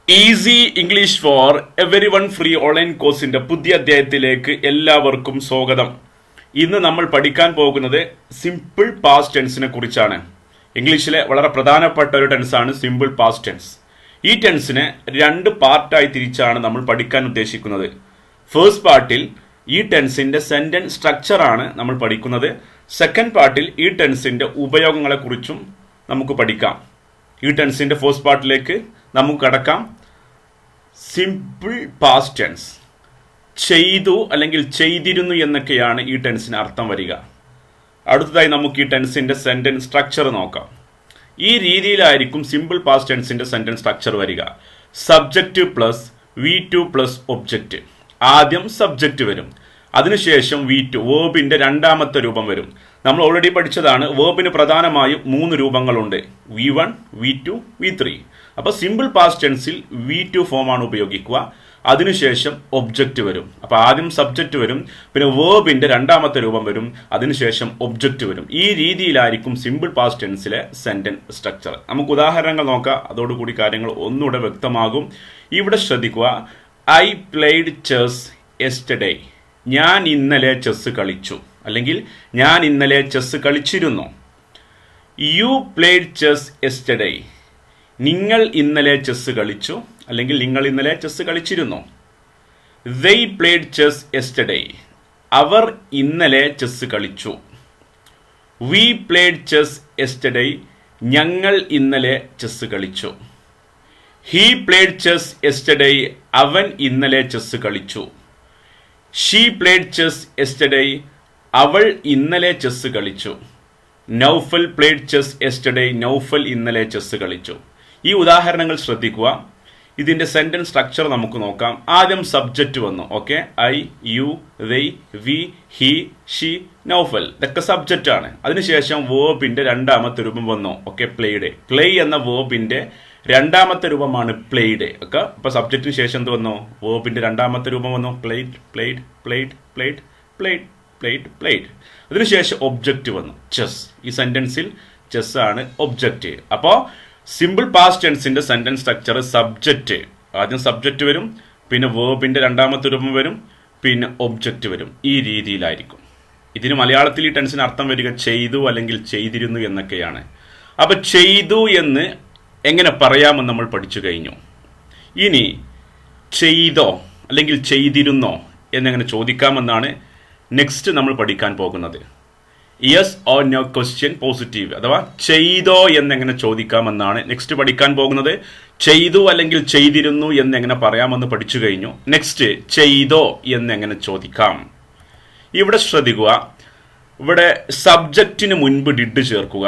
Easy English for everyone free online കോഴ്സിന്റെ പുതിയ അധ്യായത്തിലേക്ക് എല്ലാവർക്കും സ്വാഗതം ഇന്ന് നമ്മൾ പഠിക്കാൻ പോകുന്നത് സിമ്പിൾ പാസ്റ്റ് ടെൻസിനെ കുറിച്ചാണ് ഇംഗ്ലീഷിലെ വളരെ പ്രധാനപ്പെട്ട ഒരു ടെൻസാണ് സിമ്പിൾ പാസ്റ്റ് ടെൻസ് ഈ ടെൻസിനെ രണ്ട് പാർട്ടായി തിരിച്ചാണ് നമ്മൾ പഠിക്കാൻ ഉദ്ദേശിക്കുന്നത് ഫസ്റ്റ് പാർട്ടിൽ ഈ ടെൻസിന്റെ സെന്റൻസ് സ്ട്രക്ചർ ആണ് നമ്മൾ പഠിക്കുന്നത് സെക്കൻഡ് പാർട്ടിൽ ഈ ടെൻസിന്റെ ഉപയോഗങ്ങളെ കുറിച്ചും നമുക്ക് പഠിക്കാം ഈ ടെൻസിന്റെ ഫസ്റ്റ് പാർട്ടിലേക്ക് നമുക്ക് കടക്കാം സിമ്പിൾ പാസ്റ്റ് ടെൻസ് ചെയ്തു അല്ലെങ്കിൽ ചെയ്തിരുന്നു എന്നൊക്കെയാണ് ഈ ടെൻസിന് അർത്ഥം വരിക അടുത്തതായി നമുക്ക് ഈ ടെൻസിന്റെ സെന്റൻസ് സ്ട്രക്ചർ നോക്കാം ഈ രീതിയിലായിരിക്കും സിമ്പിൾ പാസ്റ്റ് ടെൻസിന്റെ സെന്റൻസ് സ്ട്രക്ചർ വരിക subject plus V two plus object ആദ്യം സബ്ജക്റ്റ് വരും അതിനുശേഷം വി ടു വേബിന്റെ രണ്ടാമത്തെ രൂപം വരും നമ്മൾ ഓൾറെഡി പഠിച്ചതാണ് വേബിന് പ്രധാനമായും മൂന്ന് രൂപങ്ങളുണ്ട് V one V two V three അപ്പൊ സിമ്പിൾ പാസ്റ്റ് ടെൻസിൽ വി ടു ഫോമാണ് ഉപയോഗിക്കുക അതിനുശേഷം ഒബ്ജക്റ്റ് വരും അപ്പൊ ആദ്യം സബ്ജക്റ്റ് വരും പിന്നെ വേബിന്റെ രണ്ടാമത്തെ രൂപം വരും അതിനുശേഷം ഒബ്ജക്റ്റ് വരും ഈ രീതിയിലായിരിക്കും സിമ്പിൾ പാസ്റ്റ് ടെൻസിലെ സെന്റൻസ് സ്ട്രക്ചർ നമുക്ക് ഉദാഹരണങ്ങൾ നോക്കാം അതോടുകൂടി കാര്യങ്ങൾ ഒന്നുകൂടെ വ്യക്തമാകും ഇവിടെ ശ്രദ്ധിക്കുക ഐ പ്ലേഡ് ചെസ് എസ്റ്റഡേ ഞാൻ ഇന്നലെ ചെസ് കളിച്ചു അല്ലെങ്കിൽ ഞാൻ ഇന്നലെ ചെസ് കളിച്ചിരുന്നു യു പ്ലേഡ് ചെസ് എസ്റ്റഡേ നിങ്ങൾ ഇന്നലെ ചെസ് കളിച്ചു അല്ലെങ്കിൽ നിങ്ങൾ ഇന്നലെ ചെസ് കളിച്ചിരുന്നു ദൈ പ്ലേഡ് ചെസ് എസ്റ്റഡേ അവർ ഇന്നലെ ചെസ് കളിച്ചു വി പ്ലേഡ് ചെസ് എസ്റ്റഡേ ഞങ്ങൾ ഇന്നലെ ചെസ് കളിച്ചു ഹീ പ്ലേഡ് ചെസ് എസ്റ്റഡേ അവൻ ഇന്നലെ ചെസ് കളിച്ചു ഷീ പ്ലേഡ് ചെസ് എസ്റ്റഡേ അവൾ ഇന്നലെ ചെസ് കളിച്ചു Naufal played chess yesterday Naufal ഇന്നലെ ചെസ് കളിച്ചു ഈ ഉദാഹരണങ്ങൾ ശ്രദ്ധിക്കുക ഇതിന്റെ സെന്റൻസ് സ്ട്രക്ചർ നമുക്ക് നോക്കാം ആദ്യം സബ്ജക്റ്റ് വന്നു okay I you they we he she Naufal ഇതൊക്കെ സബ്ജക്റ്റ് ആണ് അതിനുശേഷം വേബിന്റെ രണ്ടാമത്തെ രൂപം വന്നു ഓക്കെ പ്ലേഡ് പ്ലേ എന്ന വേബിന്റെ രണ്ടാമത്തെ രൂപമാണ് പ്ലേഡ് ഒക്കെ ഇപ്പൊ സബ്ജക്റ്റിന് ശേഷം എന്ത് വന്നു വേബിന്റെ രണ്ടാമത്തെ രൂപം വന്നു played played played played played played played അതിനുശേഷം ഒബ്ജക്റ്റ് വന്നു ചെസ് ഈ സെന്റൻസിൽ ചെസ് ആണ് ഒബ്ജക്റ്റ് അപ്പോ സിമ്പിൾ പാസ്റ്റ് ടെൻസിന്റെ സെന്റൻസ് സ്ട്രക്ചർ സബ്ജക്റ്റ് ആദ്യം സബ്ജക്റ്റ് വരും പിന്നെ വേബിന്റെ രണ്ടാമത്തെ രൂപം വരും പിന്നെ ഒബ്ജക്റ്റ് വരും ഈ രീതിയിലായിരിക്കും ഇതിന് മലയാളത്തിൽ ഈ ടെൻസിന് അർത്ഥം വരിക ചെയ്തു അല്ലെങ്കിൽ ചെയ്തിരുന്നു എന്നൊക്കെയാണ് അപ്പൊ ചെയ്തു എന്ന് എങ്ങനെ പറയാമെന്ന് നമ്മൾ പഠിച്ചു കഴിഞ്ഞു ഇനി ചെയ്തോ അല്ലെങ്കിൽ ചെയ്തിരുന്നോ എന്നെങ്ങനെ ചോദിക്കാമെന്നാണ് നെക്സ്റ്റ് നമ്മൾ പഠിക്കാൻ പോകുന്നത് yes or no question positive അഥവാ ചെയ്തോ എന്നെങ്ങനെ ചോദിക്കാമെന്നാണ് നെക്സ്റ്റ് പഠിക്കാൻ പോകുന്നത് ചെയ്തു അല്ലെങ്കിൽ ചെയ്തിരുന്നു എന്നെങ്ങനെ പറയാമെന്ന് പഠിച്ചു കഴിഞ്ഞു നെക്സ്റ്റ് ചെയ്തോ എന്നെങ്ങനെ ചോദിക്കാം ഇവിടെ ശ്രദ്ധിക്കുക ഇവിടെ സബ്ജക്റ്റിന് മുൻപ് ഡിഡ് ചേർക്കുക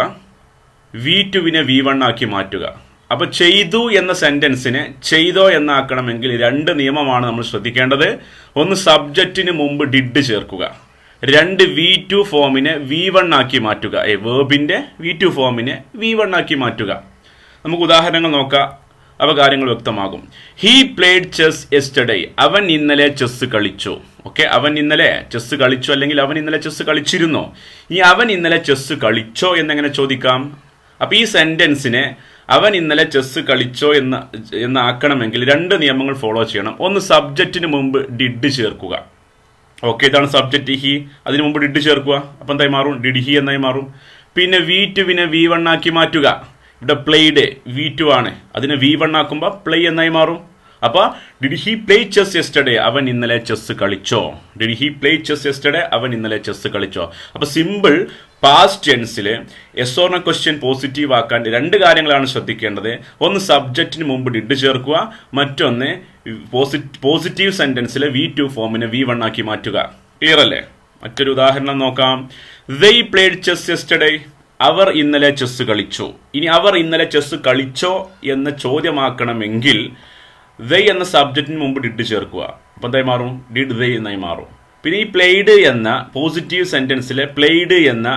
വി ടുവിനെ വി വൺ ആക്കി മാറ്റുക അപ്പൊ ചെയ്തു എന്ന സെന്റൻസിനെ ചെയ്തോ എന്നാക്കണമെങ്കിൽ രണ്ട് നിയമമാണ് നമ്മൾ ശ്രദ്ധിക്കേണ്ടത് ഒന്ന് സബ്ജക്റ്റിന് മുമ്പ് ഡിഡ് ചേർക്കുക രണ്ട് വി ടു ഫോമിനെ വി വൺ ആക്കി മാറ്റുക ഏ വേബിന്റെ വി ടു ഫോമിനെ വി വൺ ആക്കി മാറ്റുക നമുക്ക് ഉദാഹരണങ്ങൾ നോക്കാം അവ കാര്യങ്ങൾ വ്യക്തമാകും ഹീ പ്ലേഡ് ചെസ് എസ്റ്റഡേ അവൻ ഇന്നലെ ചെസ് കളിച്ചു ഓക്കെ അവൻ ഇന്നലെ ചെസ് കളിച്ചു അല്ലെങ്കിൽ അവൻ ഇന്നലെ ചെസ് കളിച്ചിരുന്നോ ഈ അവൻ ഇന്നലെ ചെസ് കളിച്ചോ എന്നെങ്ങനെ ചോദിക്കാം അപ്പൊ ഈ സെന്റൻസിനെ അവൻ ഇന്നലെ ചെസ് കളിച്ചോ എന്ന് എന്നാക്കണമെങ്കിൽ രണ്ട് നിയമങ്ങൾ ഫോളോ ചെയ്യണം ഒന്ന് സബ്ജക്റ്റിന് മുമ്പ് ഡിഡ് ചേർക്കുക ഓക്കെ ഇതാണ് സബ്ജക്റ്റ് ഹി അതിന് മുമ്പ് ഡിഡ് ചേർക്കുക അപ്പം എന്തായി മാറും ഡിഡ് ഹി എന്നായി മാറും പിന്നെ വി ടുവിനെ വി വൺ ആക്കി മാറ്റുക ഇവിടെ പ്ലേഡ് വി ടു ആണ് അതിനെ വി വൺ ആക്കുമ്പോൾ പ്ലേ എന്നായി മാറും അപ്പൊ did he play chess yesterday അവൻ ഇന്നലെ ചെസ് കളിച്ചോ did he play chess yesterday അവൻ ഇന്നലെ ചെസ് കളിച്ചോ അപ്പൊ സിമ്പിൾ പാസ്റ്റ് ടെൻസിൽ എസ് ഓർണ ക്വസ്റ്റ്യൻ പോസിറ്റീവ് ആക്കാൻ രണ്ട് കാര്യങ്ങളാണ് ശ്രദ്ധിക്കേണ്ടത് ഒന്ന് സബ്ജക്റ്റിന് മുമ്പ് ഡിഡ് ചേർക്കുക മറ്റൊന്ന് പോസിറ്റീവ് സെന്റൻസിലെ വി ടു ഫോമിനെ വി വൺ ആക്കി മാറ്റുക ക്ലിയർ അല്ലേ മറ്റൊരു ഉദാഹരണം നോക്കാം ദൈ പ്ലേഡ് ചെസ് യെസ്റ്റഡേ അവർ ഇന്നലെ ചെസ് കളിച്ചു ഇനി അവർ ഇന്നലെ ചെസ് കളിച്ചോ എന്ന് ചോദ്യമാക്കണമെങ്കിൽ ദൈ എന്ന സബ്ജക്റ്റിന് മുമ്പ് ഡിഡ് ചേർക്കുക അപ്പൊ എന്തായി മാറും ഡിഡ് ദൈ എന്നായി മാറും പിന്നെ ഈ പ്ലേഡ് എന്ന പോസിറ്റീവ് സെന്റൻസിലെ പ്ലേഡ് എന്ന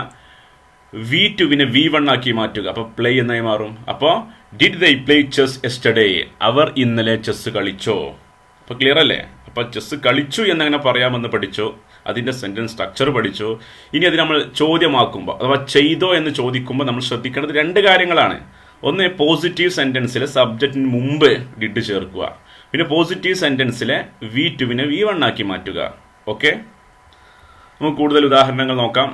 വി ടുവിനെ വി വൺ ആക്കി മാറ്റുക അപ്പൊ പ്ലേ എന്നായി മാറും അപ്പോ ഡിഡ് ദൈ പ്ലേ ചെസ് എസ്റ്റഡേ അവർ ഇന്നലെ ചെസ് കളിച്ചോ അപ്പൊ ക്ലിയർ അല്ലേ അപ്പൊ ചെസ് കളിച്ചു എന്നങ്ങനെ പറയാമെന്ന് പഠിച്ചു അതിന്റെ സെന്റൻസ് സ്ട്രക്ചർ പഠിച്ചു ഇനി അത് നമ്മൾ ചോദ്യമാക്കുമ്പോൾ അഥവാ ചെയ്തോ എന്ന് ചോദിക്കുമ്പോൾ നമ്മൾ ശ്രദ്ധിക്കേണ്ടത് രണ്ട് കാര്യങ്ങളാണ് ഒന്ന് പോസിറ്റീവ് സെന്റൻസിലെ സബ്ജക്റ്റിന് മുമ്പ് ഡിഡ് ചേർക്കുക പിന്നെ പോസിറ്റീവ് സെന്റൻസിലെ വി ടുവിനെ വി വൺ ആക്കി മാറ്റുക ഓക്കെ നമുക്ക് കൂടുതൽ ഉദാഹരണങ്ങൾ നോക്കാം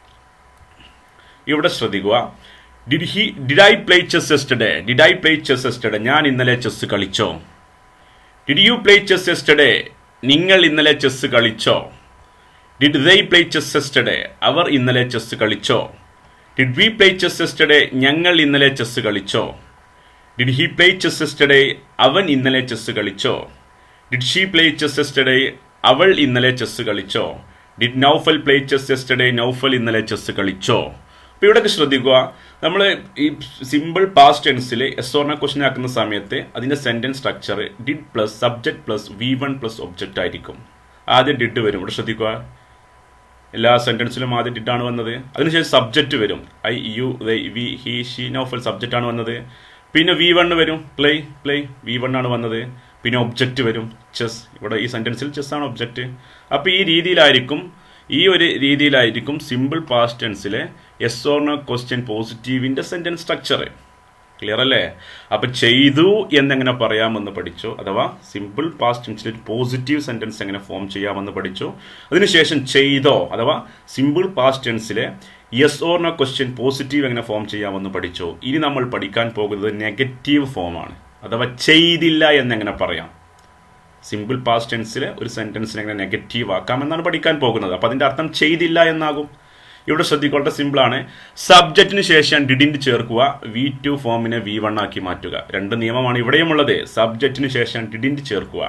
ഇവിടെ ശ്രദ്ധിക്കുക did he did I play chess yesterday did I play chess yesterday ഞാൻ ഇന്നലെ ചെസ് കളിച്ചോ did you play chess yesterday നിങ്ങൾ ഇന്നലെ ചെസ് കളിച്ചോ ഡിഡ് ദൈ പ്ലേ ചെസ് എസ്റ്റഡേ അവർ ഇന്നലെ ചെസ് കളിച്ചോ did we play chess yesterday ഞങ്ങൾ ഇന്നലെ ചെസ് കളിച്ചോ did he play chess yesterday അവൻ ഇന്നലെ ചെസ് കളിച്ചോ did she play chess yesterday അവൾ ഇന്നലെ ചെസ് കളിച്ചോ did Naufal play chess yesterday Naufal ഇന്നലെ ചെസ് കളിച്ചോ അപ്പൊ ഇവിടെയൊക്കെ ശ്രദ്ധിക്കുക നമ്മൾ ഈ സിമ്പിൾ പാസ്റ്റ് ടെൻസിൽ എസ് ഓർണ ക്വസ്റ്റൻ ആക്കുന്ന സമയത്ത് അതിന്റെ sentence structure did plus subject plus V one plus object ആയിരിക്കും ആദ്യം ഡിഡ് വരും ഇവിടെ ശ്രദ്ധിക്കുക എല്ലാ സെന്റൻസിലും ആദ്യം ഡിഡ് ആണ് വന്നത് അതിനുശേഷം സബ്ജക്റ്റ് വരും I you we he she Naufal subject ആണ് വന്നത് പിന്നെ വി വൺ വരും പ്ലേ പ്ലേ വി വൺ ആണ് വന്നത് പിന്നെ ഒബ്ജക്റ്റ് വരും ചെസ് ഇവിടെ ഈ സെന്റൻസിൽ ചെസ് ആണ് ഒബ്ജക്റ്റ് അപ്പോൾ ഈ രീതിയിലായിരിക്കും ഈ ഒരു രീതിയിലായിരിക്കും സിമ്പിൾ പാസ്റ്റ് ടെൻസിലെ എസ് ഓർണ ക്വസ്റ്റ്യൻ പോസിറ്റീവിന്റെ സെന്റൻസ് സ്ട്രക്ചർ ക്ലിയർ അല്ലേ അപ്പൊ ചെയ്തു എന്നെങ്ങനെ പറയാമെന്ന് പഠിച്ചു അഥവാ സിമ്പിൾ പാസ്റ്റ് ടെൻസിൽ ഒരു പോസിറ്റീവ് സെന്റൻസ് എങ്ങനെ ഫോം ചെയ്യാമെന്ന് പഠിച്ചു അതിനുശേഷം ചെയ്തോ അഥവാ സിമ്പിൾ പാസ്റ്റ് ടെൻസിലെ yes or no question positive എങ്ങനെ ഫോം ചെയ്യാമെന്ന് പഠിച്ചു ഇനി നമ്മൾ പഠിക്കാൻ പോകുന്നത് നെഗറ്റീവ് ഫോമാണ് അഥവാ ചെയ്തില്ല എന്നെങ്ങനെ പറയാം സിമ്പിൾ പാസ്റ്റ് ടെൻസിൽ ഒരു സെന്റൻസിനെ എങ്ങനെ നെഗറ്റീവ് ആക്കാമെന്നാണ് പഠിക്കാൻ പോകുന്നത് അപ്പൊ അതിന്റെ അർത്ഥം ചെയ്തില്ല എന്നാകും ഇവിടെ ശ്രദ്ധിക്കോട്ടെ സിമ്പിൾ ആണ് സബ്ജക്റ്റിന് ശേഷം ഡിഡിന്റ് ചേർക്കുക വി ടു ഫോമിനെ വി വൺ ആക്കി മാറ്റുക രണ്ട് നിയമമാണ് ഇവിടെയും ഉള്ളത് സബ്ജക്റ്റിന് ശേഷം ഡിഡിന്റ് ചേർക്കുക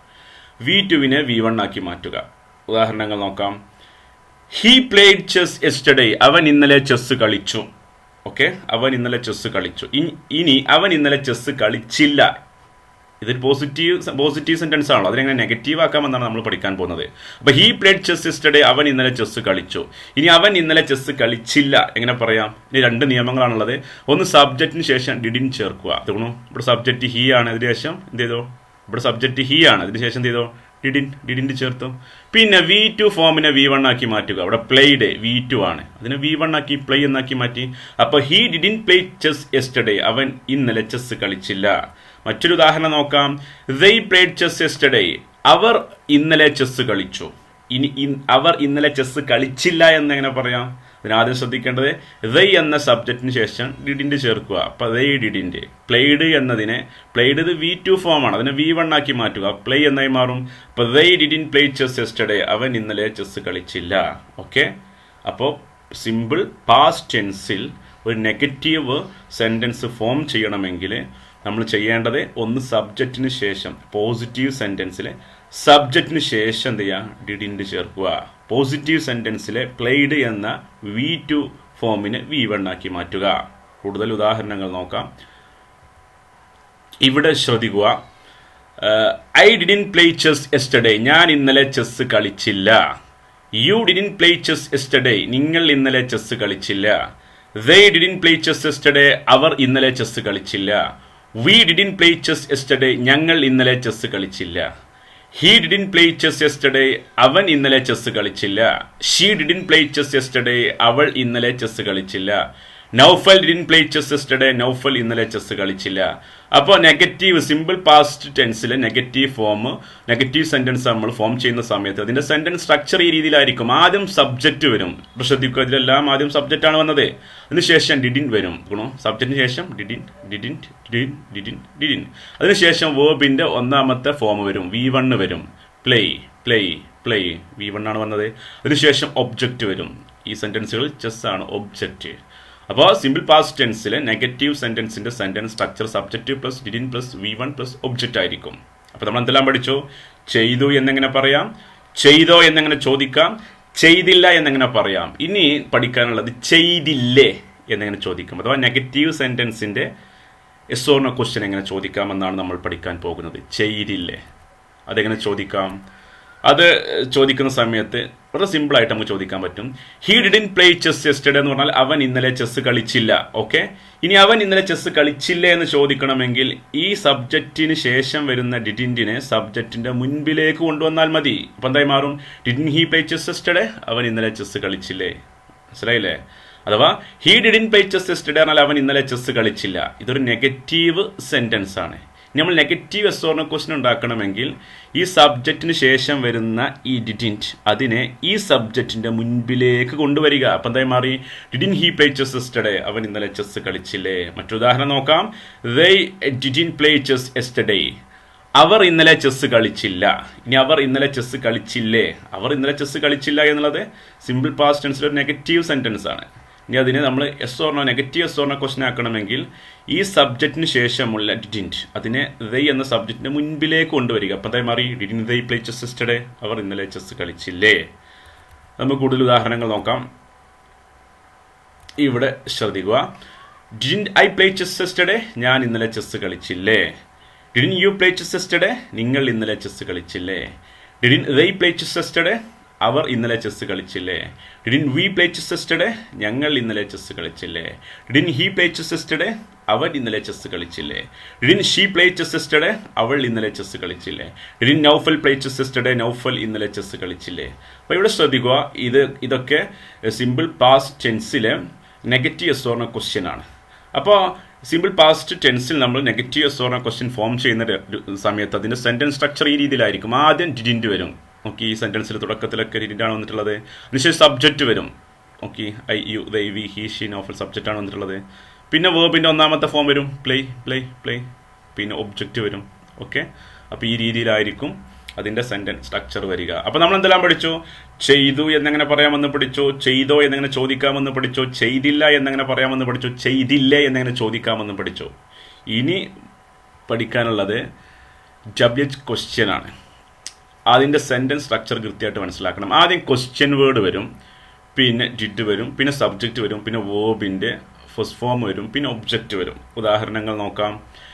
വി ടുവിനെ വി വൺ ആക്കി മാറ്റുക ഉദാഹരണങ്ങൾ നോക്കാം ഹി പ്ലേഡ് ചെസ് എസ്റ്റഡേ അവൻ ഇന്നലെ ചെസ് കളിച്ചു ഓക്കെ അവൻ ഇന്നലെ ചെസ് കളിച്ചു ഇനി അവൻ ഇന്നലെ ചെസ് കളിച്ചില്ല ഇതൊരു പോസിറ്റീവ് പോസിറ്റീവ് സെന്റൻസ് ആണല്ലോ അതിനെങ്ങനെ നെഗറ്റീവ് ആക്കാമെന്നാണ് നമ്മൾ പഠിക്കാൻ പോകുന്നത് അപ്പൊ ഹി പ്ലേഡ് ചെസ് ഇസ്റ്റഡേ അവൻ ഇന്നലെ ചെസ് കളിച്ചു ഇനി അവൻ ഇന്നലെ ചെസ് കളിച്ചില്ല എങ്ങനെ പറയാം ഇനി രണ്ട് നിയമങ്ങളാണുള്ളത് ഒന്ന് സബ്ജക്റ്റിന് ശേഷം ഡിഡിൻ ചേർക്കുക തോന്നുന്നു ഇവിടെ സബ്ജക്റ്റ് ഹി ആണ് അതിന് ശേഷം എന്ത് ചെയ്തോ ഇവിടെ സബ്ജക്റ്റ് ഹി ആണ് അതിന് ശേഷം എന്ത് ചെയ്തോ ഡിഡിൻ ഡിഡിൻ്റെ ചേർത്തു പിന്നെ വി ടു ഫോമിനെ വി വൺ ആക്കി മാറ്റുക അവിടെ പ്ലേഡ് വി ടു ആണ് അതിനെ വി വൺ ആക്കി പ്ലേ എന്നാക്കി മാറ്റി അപ്പൊ he didn't play chess yesterday അവൻ ഇന്നലെ ചെസ് കളിച്ചില്ല മറ്റൊരു ഉദാഹരണം നോക്കാം ദൈ പ്ലേഡ് ചെസ് എസ്റ്റഡേ അവർ ഇന്നലെ ചെസ് കളിച്ചു ഇനി അവർ ഇന്നലെ ചെസ് കളിച്ചില്ല എന്നെങ്ങനെ പറയാം അതിനാദ്യം ശ്രദ്ധിക്കേണ്ടത് ദൈ എന്ന സബ്ജക്റ്റിന് ശേഷം ഡിഡിന്റെ ചേർക്കുക അപ്പൊ ദൈ ഡിഡിന്റെ പ്ലേഡ് എന്നതിനെ പ്ലേഡ് ഇത് വി ടു ഫോം ആണ് അതിനെ വി വൺ ആക്കി മാറ്റുക പ്ലേ എന്നായി മാറും അപ്പൊ ദൈ ഡിഡിൻ പ്ലേ ചെസ് എസ്റ്റഡേ അവൻ ഇന്നലെ ചെസ് കളിച്ചില്ല ഓക്കെ അപ്പോൾ സിമ്പിൾ പാസ്റ്റ് ടെൻസിൽ ഒരു നെഗറ്റീവ് സെന്റൻസ് ഫോം ചെയ്യണമെങ്കിൽ നമ്മൾ ചെയ്യേണ്ടത് ഒന്ന് സബ്ജക്റ്റിന് ശേഷം പോസിറ്റീവ് സെന്റൻസിലെ സബ്ജക്റ്റിന് ശേഷം എന്ത് ചെയ്യുക ഡിഡിൻ്റെ ചേർക്കുക പോസിറ്റീവ് സെന്റൻസിലെ പ്ലേഡ് എന്ന വി ടു ഫോമിനെ വി വൺ ആക്കി മാറ്റുക കൂടുതൽ ഉദാഹരണങ്ങൾ നോക്കാം ഇവിടെ ശ്രദ്ധിക്കുക I didn't play chess yesterday ഞാൻ ഇന്നലെ ചെസ് കളിച്ചില്ല you didn't play chess yesterday നിങ്ങൾ ഇന്നലെ ചെസ് കളിച്ചില്ല they didn't play chess yesterday അവർ ഇന്നലെ ചെസ് കളിച്ചില്ല we didn't play chess yesterday ഞങ്ങൾ ഇന്നലെ ചെസ് കളിച്ചില്ല he didn't play chess yesterday അവൻ ഇന്നലെ ചെസ് കളിച്ചില്ല she didn't play chess yesterday അവൾ ഇന്നലെ ചെസ് കളിച്ചില്ല Naufal didn't play chess yesterday Naufal ഇന്നലെ ചെസ് കളിച്ചില്ല അപ്പോൾ നെഗറ്റീവ് സിമ്പിൾ പാസ്റ്റ് ടെൻസിൽ നെഗറ്റീവ് ഫോം നെഗറ്റീവ് സെന്റൻസ് നമ്മൾ ഫോം ചെയ്യുന്ന സമയത്ത് അതിന്റെ സെന്റൻസ് സ്ട്രക്ചർ ഈ രീതിയിലായിരിക്കും ആദ്യം സബ്ജക്റ്റ് വരും ഇപ്പോൾ ശ്രദ്ധിക്കുക ഇതിലെല്ലാം ആദ്യം സബ്ജക്റ്റ് ആണ് വന്നത് അതിനുശേഷം ഡിഡിൻ വരും ഗുണം സബ്ജക്റ്റിന് ശേഷം didn't didn't didn't didn't didn't അതിനുശേഷം വേർബിന്റെ ഒന്നാമത്തെ ഫോം വരും വി വണ്ണ് വരും play play play V one ആണ് വന്നത് അതിനുശേഷം ഒബ്ജക്റ്റ് വരും ഈ സെന്റൻസുകൾ ചെസ് ആണ് ഒബ്ജക്റ്റ് അപ്പോൾ സിമ്പിൾ പാസ്റ്റ് ടെൻസിലെ നെഗറ്റീവ് സെന്റൻസിന്റെ sentence structure subjective plus didn't plus V one plus object ആയിരിക്കും അപ്പോൾ നമ്മൾ എന്തെല്ലാം പഠിച്ചു ചെയ്തു എന്നെങ്ങനെ പറയാം ചെയ്തോ എന്നെങ്ങനെ ചോദിക്കാം ചെയ്തില്ല എന്നെങ്ങനെ പറയാം ഇനി പഠിക്കാനുള്ളത് ചെയ്തില്ലേ എന്നെങ്ങനെ ചോദിക്കാം അഥവാ നെഗറ്റീവ് സെന്റൻസിന്റെ എസ് ഓർണ ക്വസ്റ്റ്യൻ എങ്ങനെ ചോദിക്കാമെന്നാണ് നമ്മൾ പഠിക്കാൻ പോകുന്നത് ചെയ്തില്ലേ അതെങ്ങനെ ചോദിക്കാം അത് ചോദിക്കുന്ന സമയത്ത് വളരെ സിമ്പിൾ ആയിട്ട് നമുക്ക് ചോദിക്കാൻ പറ്റും he didn't play chess yesterday എന്ന് പറഞ്ഞാൽ അവൻ ഇന്നലെ ചെസ് കളിച്ചില്ല ഓക്കെ ഇനി അവൻ ഇന്നലെ ചെസ് കളിച്ചില്ല എന്ന് ചോദിക്കണമെങ്കിൽ ഈ സബ്ജക്റ്റിന് ശേഷം വരുന്ന ഡിഡിൻറ്റിനെ സബ്ജക്റ്റിന്റെ മുൻപിലേക്ക് കൊണ്ടുവന്നാൽ മതി അപ്പൊ എന്തായി മാറും didn't he play chess yesterday അവൻ ഇന്നലെ ചെസ് കളിച്ചില്ലേ മനസ്സിലായില്ലേ അഥവാ he didn't play chess yesterday എന്നാൽ അവൻ ഇന്നലെ ചെസ് കളിച്ചില്ല ഇതൊരു നെഗറ്റീവ് സെന്റൻസ് ആണ് നമ്മൾ നെഗറ്റീവ് എസ്സോർണ ക്വസ്റ്റൻ ഉണ്ടാക്കണമെങ്കിൽ ഈ സബ്ജക്റ്റിന് ശേഷം വരുന്ന ഈ ഡിഡിൻറ്റ് അതിനെ ഈ സബ്ജക്റ്റിന്റെ മുൻപിലേക്ക് കൊണ്ടുവരിക അപ്പം എന്തായി മാറി didn't he play chess yesterday അവൻ ഇന്നലെ ചെസ് കളിച്ചില്ലേ മറ്റൊരുദാഹരണം നോക്കാം they didn't play chess yesterday അവർ ഇന്നലെ ചെസ് കളിച്ചില്ല ഇനി അവർ ഇന്നലെ ചെസ് കളിച്ചില്ലേ അവർ ഇന്നലെ ചെസ് കളിച്ചില്ല എന്നുള്ളത് സിമ്പിൾ പാസ്റ്റ് ടെൻസിൽ ഒരു നെഗറ്റീവ് സെന്റൻസ് ആണ് ഇനി അതിനെ നമ്മൾ yes or no negative yes or no question ആക്കണമെങ്കിൽ ഈ സബ്ജക്റ്റിന് ശേഷമുള്ള ഡിഡിൻറ്റ് അതിനെ ദൈ എന്ന സബ്ജക്റ്റിന്റെ മുൻപിലേക്ക് കൊണ്ടുവരിക അപ്പം എന്തായി മാറി didn't they play chess yesterday അവർ ഇന്നലെ ചെസ് കളിച്ചില്ലേ നമുക്ക് കൂടുതൽ ഉദാഹരണങ്ങൾ നോക്കാം ഇവിടെ ശ്രദ്ധിക്കുക didn't I play chess yesterday ഞാൻ ഇന്നലെ ചെസ് കളിച്ചില്ലേ didn't you play chess yesterday നിങ്ങൾ ഇന്നലെ ചെസ് കളിച്ചില്ലേ didn't they play chess yesterday അവർ ഇന്നലെ ചെസ് കളിച്ചില്ലേ didn't we play chess yesterday ഞങ്ങൾ ഇന്നലെ ചെസ് കളിച്ചില്ലേ didn't he play chess yesterday അവൻ ഇന്നലെ ചെസ് കളിച്ചില്ലേ didn't she play chess yesterday അവൾ ഇന്നലെ ചെസ് കളിച്ചില്ലേ didn't Naufal play chess yesterday Naufal ഇന്നലെ ചെസ് കളിച്ചില്ലേ അപ്പോൾ ഇവിടെ ശ്രദ്ധിക്കുക ഇത് ഇതൊക്കെ സിമ്പിൾ പാസ്റ്റ് ടെൻസിലെ നെഗറ്റീവ് എസ്സോർണ ക്വസ്റ്റ്യൻ ആണ് അപ്പോൾ സിമ്പിൾ പാസ്റ്റ് ടെൻസിൽ നമ്മൾ നെഗറ്റീവ് എസ്സോർണ ക്വസ്റ്റ്യൻ ഫോം ചെയ്യുന്ന സമയത്ത് അതിന്റെ സെന്റൻസ് സ്ട്രക്ചർ ഈ രീതിയിലായിരിക്കും ആദ്യം ഡിഡിൻറ്റ് വരും ഓക്കെ ഈ സെന്റൻസിൽ തുടക്കത്തിലൊക്കെ ഡിഡിൻ്റാണ് വന്നിട്ടുള്ളത് അതിനുശേഷം സബ്ജക്റ്റ് വരും okay I you they we he she Naufal subject ആണ് വന്നിട്ടുള്ളത് പിന്നെ വേർബിന്റെ ഒന്നാമത്തെ ഫോം വരും പ്ലേ പ്ലേ പ്ലേ പിന്നെ ഒബ്ജക്റ്റ് വരും ഓക്കെ അപ്പോൾ ഈ രീതിയിലായിരിക്കും അതിന്റെ സെന്റൻസ് സ്ട്രക്ചർ വരിക അപ്പൊ നമ്മൾ എന്തെല്ലാം പഠിച്ചു ചെയ്തു എന്നെങ്ങനെ പറയാമെന്ന് പഠിച്ചു ചെയ്തോ എന്നെങ്ങനെ ചോദിക്കാമെന്ന് പഠിച്ചു ചെയ്തില്ല എന്നെങ്ങനെ പറയാമെന്ന് പഠിച്ചു ചെയ്തില്ലേ എന്നെങ്ങനെ ചോദിക്കാമെന്ന് പഠിച്ചു ഇനി പഠിക്കാനുള്ളത് ജബ്ലിറ്റ് ക്വസ്റ്റ്യൻ ആണ് അതിന്റെ സെന്റൻസ് സ്ട്രക്ചർ കൃത്യമായിട്ട് മനസ്സിലാക്കണം ആദ്യം ക്വസ്റ്റ്യൻ വേർഡ് വരും പിന്നെ ഡിഡ് വരും പിന്നെ സബ്ജക്റ്റ് വരും പിന്നെ വേർബിന്റെ ഫസ്റ്റ് ഫോം വരും പിന്നെ ഒബ്ജക്റ്റ് വരും ഉദാഹരണങ്ങൾ നോക്കാം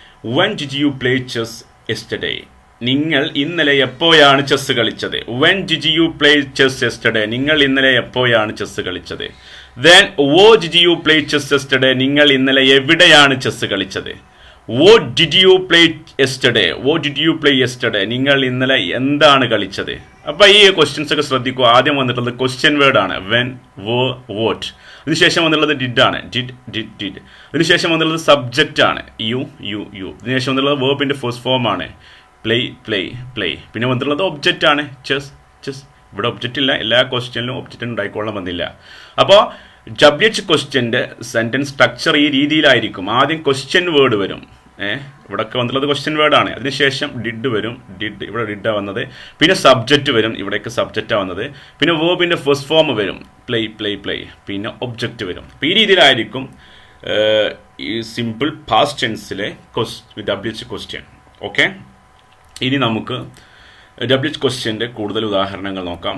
when did you play chess yesterday നിങ്ങൾ ഇന്നലെ എപ്പോഴാണ് ചെസ് കളിച്ചത് when did you play chess yesterday നിങ്ങൾ ഇന്നലെ എപ്പോഴാണ് ചെസ് കളിച്ചത് then where did you play chess yesterday നിങ്ങൾ ഇന്നലെ എവിടെയാണ് ചെസ് കളിച്ചത് വോ ഡിഡ് യു പ്ലേ എസ്റ്റഡേ വോ ഡിഡ് യു പ്ലേ എസ്റ്റഡേ നിങ്ങൾ ഇന്നലെ എന്താണ് കളിച്ചത് അപ്പൊ ഈ ക്വസ്റ്റ്യൻസ് ഒക്കെ ശ്രദ്ധിക്കുക ആദ്യം വന്നിട്ടുള്ളത് ക്വസ്റ്റ്യൻ വേർഡ് ആണ് വെൻ വോ വോട്ട് അതിനുശേഷം വന്നിട്ടുള്ളത് ഡിഡ് ആണ് ഡിഡ് ഡിഡ് ഡിഡ് അതിനുശേഷം വന്നിട്ടുള്ളത് സബ്ജക്റ്റ് ആണ് യു യു യു അതിനുശേഷം വന്നിട്ടുള്ളത് വേർബിന്റെ ഫസ്റ്റ് ഫോം ആണ് പ്ലേ പ്ലേ പ്ലേ പിന്നെ വന്നിട്ടുള്ളത് ഒബ്ജക്റ്റ് ആണ് ചെസ് ചെസ് ഇവിടെ ഒബ്ജക്റ്റ് ഇല്ല എല്ലാ ക്വസ്റ്റ്യനിലും ഒബ്ജക്റ്റ് ഉണ്ടായിക്കൊള്ളാൻ വന്നില്ല അപ്പോൾ ജബ്ലിച്ച് ക്വസ്റ്റ്യന്റെ സെന്റൻസ് സ്ട്രക്ചർ ഈ രീതിയിലായിരിക്കും ആദ്യം ക്വസ്റ്റ്യൻ വേർഡ് വരും ഏഹ് ഇവിടെയൊക്കെ വന്നിട്ടുള്ളത് ക്വസ്റ്റ്യൻ വേർഡ് ആണ് അതിനുശേഷം ഡിഡ് വരും ഡിഡ് ഇവിടെ ഡിഡാ വന്നത് പിന്നെ സബ്ജക്റ്റ് വരും ഇവിടേക്ക് സബ്ജക്റ്റാ വന്നത് പിന്നെ വേർബിന്റെ ഫസ്റ്റ് ഫോം വരും പ്ലേ പ്ലേ പ്ലേ പിന്നെ ഒബ്ജക്റ്റ് വരും അപ്പോൾ ഈ രീതിയിലായിരിക്കും ഈ സിമ്പിൾ പാസ്റ്റ് ടെൻസിലെ ഡബ്ല്യച്ച് ക്വസ്റ്റ്യൻ ഓക്കെ ഇനി നമുക്ക് ഡബ്ല്യച്ച് ക്വസ്റ്റ്യൻ്റെ കൂടുതൽ ഉദാഹരണങ്ങൾ നോക്കാം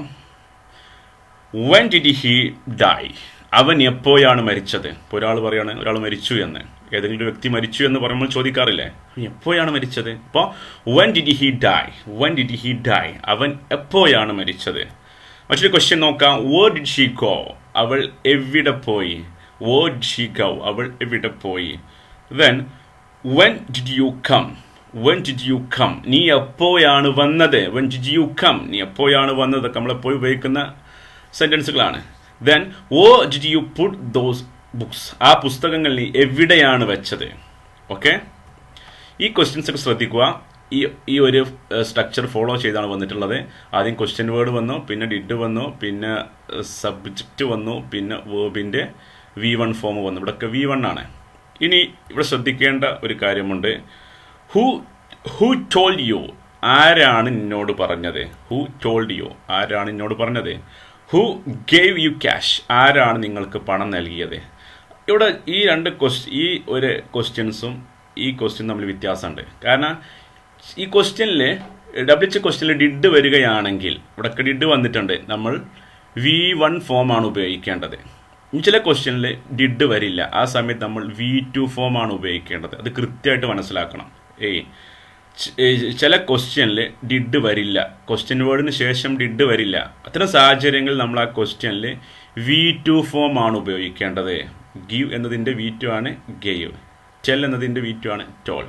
വെൻ ഡിഡ് ഹി ഡൈ അവൻ എപ്പോഴാണ് മരിച്ചത് ഇപ്പോൾ ഒരാൾ പറയാണ് ഒരാൾ മരിച്ചു എന്ന് ഏതെങ്കിലും ഒരു വ്യക്തി മരിച്ചു എന്ന് പറയുമ്പോൾ ചോദിക്കാറില്ലേ എപ്പോഴാണ് മരിച്ചത് ഇപ്പോൾ when did he die when did he die അവൻ എപ്പോഴാണ് മരിച്ചത് മറ്റൊരു ക്വസ്റ്റ്യൻ നോക്കാം വോ ഡിഡ് ഷീ ഗോ അവൾ എവിടെ പോയി വോ ഡിഡ് ഷീ ഗോ അവൾ എവിടെ പോയി then when did you come when did you come നീ എപ്പോഴാണ് വന്നത് വെൻ ഡിഡ് യു കം നീ എപ്പോഴാണ് വന്നത് നമ്മളെപ്പോഴും ഉപയോഗിക്കുന്ന സെന്റൻസുകളാണ് then where did you put those books ആ പുസ്തകങ്ങൾ നീ എവിടെയാണ് വെച്ചത് ഓക്കെ ഈ ക്വസ്റ്റ്യൻസ് ഒക്കെ ശ്രദ്ധിക്കുക ഈ ഈ ഒരു സ്ട്രക്ചർ ഫോളോ ചെയ്താണ് വന്നിട്ടുള്ളത് ആദ്യം ക്വസ്റ്റ്യൻ വേർഡ് വന്നു പിന്നെ ഡിഡ് വന്നു പിന്നെ സബ്ജക്റ്റ് വന്നു പിന്നെ വേർബിന്റെ വി വൺ ഫോം വന്നു ഇവിടെയൊക്കെ വി വൺ ആണ് ഇനി ഇവിടെ ശ്രദ്ധിക്കേണ്ട ഒരു കാര്യമുണ്ട് ഹു ഹു ടോൾഡ് യു ആരാണ് നിന്നോട് പറഞ്ഞത് ഹു ടോൾഡ് യു ആരാണ് നിന്നോട് പറഞ്ഞത് ഹു ഗേവ് യു ക്യാഷ് ആരാണ് നിങ്ങൾക്ക് പണം നൽകിയത് ഇവിടെ ഈ രണ്ട് ക്വസ്റ്റ് ഈ ഒരു ക്വസ്റ്റ്യൻസും ഈ ക്വസ്റ്റ്യൻ തമ്മിൽ വ്യത്യാസമുണ്ട് കാരണം ഈ ക്വസ്റ്റ്യനിൽ ഡബ്ല്യച്ച് ക്വസ്റ്റ്യനിൽ ഡിഡ് വരികയാണെങ്കിൽ ഇവിടെ ഡിഡ് വന്നിട്ടുണ്ട് നമ്മൾ വി വൺ ഫോമാണ് ഉപയോഗിക്കേണ്ടത് ചില ക്വസ്റ്റ്യനിൽ ഡിഡ് വരില്ല ആ സമയത്ത് നമ്മൾ വി ടു ഫോമാണ് ഉപയോഗിക്കേണ്ടത് അത് കൃത്യമായിട്ട് മനസ്സിലാക്കണം ഏയ് ചില ക്വസ്റ്റ്യനിൽ ഡിഡ് വരില്ല ക്വസ്റ്റ്യൻ വേർഡിന് ശേഷം ഡിഡ് വരില്ല അത്തരം സാഹചര്യങ്ങളിൽ നമ്മൾ ആ ക്വസ്റ്റ്യനിൽ വി ടു ഫോം ആണ് ഉപയോഗിക്കേണ്ടത് ഗീവ് എന്നതിൻ്റെ വി ടു ആണ് ഗെയ്വ് ടെൽ എന്നതിൻ്റെ വി ടു ആണ് ടോൾഡ്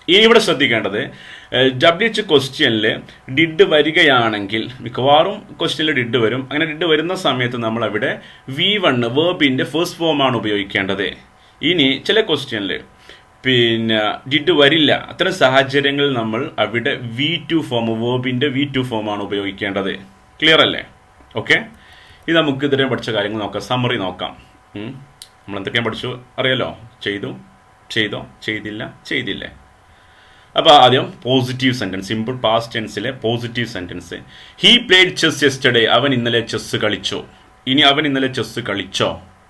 ഇനി ഇവിടെ ശ്രദ്ധിക്കേണ്ടത് ഡബ്ല്യു എച്ച് ക്വസ്റ്റ്യനിൽ ഡിഡ് വരികയാണെങ്കിൽ മിക്കവാറും ക്വസ്റ്റ്യനിൽ ഡിഡ് വരും അങ്ങനെ ഡിഡ് വരുന്ന സമയത്ത് നമ്മൾ അവിടെ വി വൺ വേർബിന്റെ ഫസ്റ്റ് ഫോമാണ് ഉപയോഗിക്കേണ്ടത് ഇനി ചില ക്വസ്റ്റ്യനിൽ പിന്നെ ഡിഡ് വരില്ല അത്തരം സാഹചര്യങ്ങളിൽ നമ്മൾ അവിടെ വി ടു ഫോം വേർബിന്റെ വി ടു ഫോമാണ് ഉപയോഗിക്കേണ്ടത് ക്ലിയർ അല്ലേ ഓക്കെ ഇത് നമുക്ക് ഇതിനെ പഠിച്ച കാര്യങ്ങൾ നോക്കാം സമ്മറി നോക്കാം ഉം. നമ്മൾ എന്തൊക്കെയാണ് പഠിച്ചു അറിയാലോ ചെയ്തു ചെയ്തോ ചെയ്തില്ല ചെയ്തില്ലേ അപ്പോൾ ആദ്യം പോസിറ്റീവ് സെന്റൻസ് സിമ്പിൾ പാസ്റ്റ് ടെൻസിലെ positive sentence he played chess yesterday അവൻ ഇന്നലെ ചെസ് കളിച്ചു ഇനി അവൻ ഇന്നലെ ചെസ് കളിച്ചോ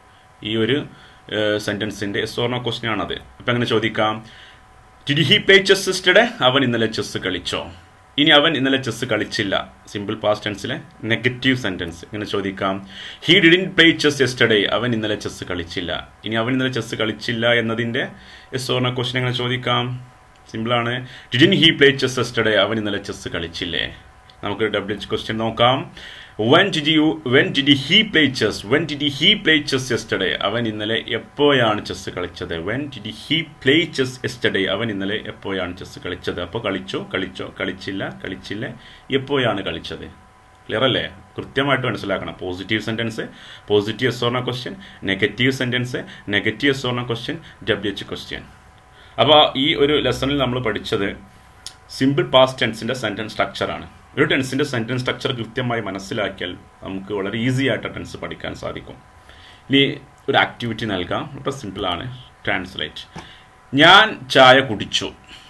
ഈ ഒരു സെന്റൻസിന്റെ എസ്ഓർണ ക്വസ്റ്റ്യൻ ആണത് അപ്പം അങ്ങനെ ചോദിക്കാം did he play chess yesterday അവൻ ഇന്നലെ ചെസ് കളിച്ചോ ഇനി അവൻ ഇന്നലെ ചെസ് കളിച്ചില്ല സിമ്പിൾ പാസ്റ്റ് ടെൻസിലെ നെഗറ്റീവ് സെന്റൻസ് ഇങ്ങനെ ചോദിക്കാം he didn't play chess yesterday അവൻ ഇന്നലെ ചെസ് കളിച്ചില്ല ഇനി അവൻ ഇന്നലെ ചെസ് കളിച്ചില്ല എന്നതിന്റെ എസ്ഓർണ ക്വസ്റ്റ്യൻ എങ്ങനെ ചോദിക്കാം സിമ്പിളാണ് didn't he play chess yesterday അവൻ ഇന്നലെ ചെസ് കളിച്ചില്ലേ നമുക്ക് ഡബ്ല്യു എച്ച് ക്വസ്റ്റ്യൻ നോക്കാം when did you when did he play chess when did he play chess yesterday അവൻ ഇന്നലെ എപ്പോഴാണ് ചെസ് കളിച്ചത് when did he play chess yesterday അവൻ ഇന്നലെ എപ്പോഴാണ് ചെസ് കളിച്ചത് അപ്പോൾ കളിച്ചോ കളിച്ചോ കളിച്ചില്ല കളിച്ചില്ല എപ്പോഴാണ് കളിച്ചത് ക്ലിയർ അല്ലേ കൃത്യമായിട്ട് മനസ്സിലാക്കണം positive sentence positive yes or no question negative sentence negative yes or no question W H question അപ്പോൾ ഈ ഒരു ലെസണിൽ നമ്മൾ പഠിച്ചത് സിമ്പിൾ പാസ്റ്റ് ടെൻസിന്റെ സെന്റൻസ് സ്ട്രക്ചറാണ് ഒരു ടെൻസിന്റെ സെന്റൻസ് സ്ട്രക്ചർ കൃത്യമായി മനസ്സിലാക്കിയാൽ നമുക്ക് വളരെ ഈസി ആയിട്ട് ടെൻസ് പഠിക്കാൻ സാധിക്കും ഇനി ഒരു ആക്ടിവിറ്റി നൽകാം വളരെ സിമ്പിളാണ് ട്രാൻസ്ലേറ്റ് ഞാൻ ചായ കുടിച്ചു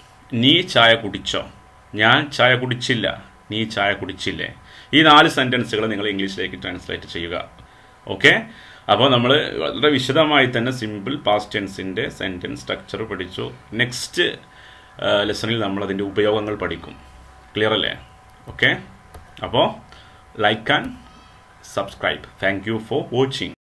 നീ ചായ കുടിച്ചോ ഞാൻ ചായ കുടിച്ചില്ല നീ ചായ കുടിച്ചില്ലേ ഈ നാല് സെന്റൻസുകൾ നിങ്ങൾ ഇംഗ്ലീഷിലേക്ക് ട്രാൻസ്ലേറ്റ് ചെയ്യുക ഓക്കെ അപ്പോൾ നമ്മൾ വളരെ വിശദമായി തന്നെ സിമ്പിൾ പാസ്റ്റ് ടെൻസിൻ്റെ സെൻറ്റൻസ് സ്ട്രക്ചർ പഠിച്ചു നെക്സ്റ്റ് ലെസണിൽ നമ്മൾ അതിൻ്റെ ഉപയോഗങ്ങൾ പഠിക്കും ക്ലിയർ അല്ലേ ഓക്കെ അപ്പോൾ like and subscribe thank you for watching